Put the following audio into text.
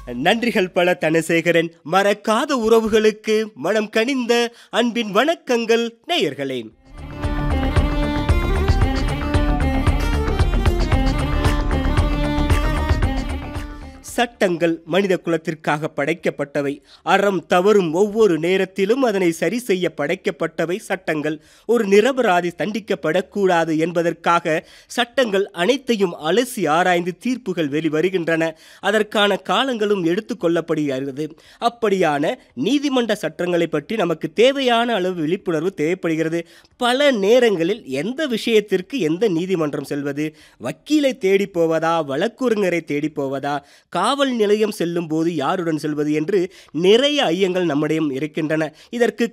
நன்றிகள் பல தனசேகரன் மறக்காத உறவுகளுக்கு மனம் கனிந்த அன்பின் வணக்கங்கள் நேயர்களே சட்டங்கள் மனித குலத்திற்காக படைக்கப்பட்டவை அறம் தவறும் ஒவ்வொரு நேரத்திலும் அதனை சரி செய்ய படைக்கப்பட்டவை சட்டங்கள் ஒரு நிரபராதி தண்டிக்கப்படக்கூடாது என்பதற்காக சட்டங்கள் அனைத்தையும் அலசி ஆராய்ந்து தீர்ப்புகள் வெளிவருகின்றன அதற்கான காலங்களும் எடுத்துக்கொள்ளப்படுகிறது அப்படியான நீதிமன்ற சட்டங்களை பற்றி நமக்கு தேவையான அளவு விழிப்புணர்வு தேவைப்படுகிறது பல நேரங்களில் எந்த விஷயத்திற்கு எந்த நீதிமன்றம் செல்வது வக்கீலை தேடி போவதா வழக்குரைஞரை தேடி போவதா காவல் நிலையம் செல்லும் போது யாருடன் செல்வது என்று நிறைய ஐயங்கள் நம்மிடம் இருக்கின்றன இதற்கு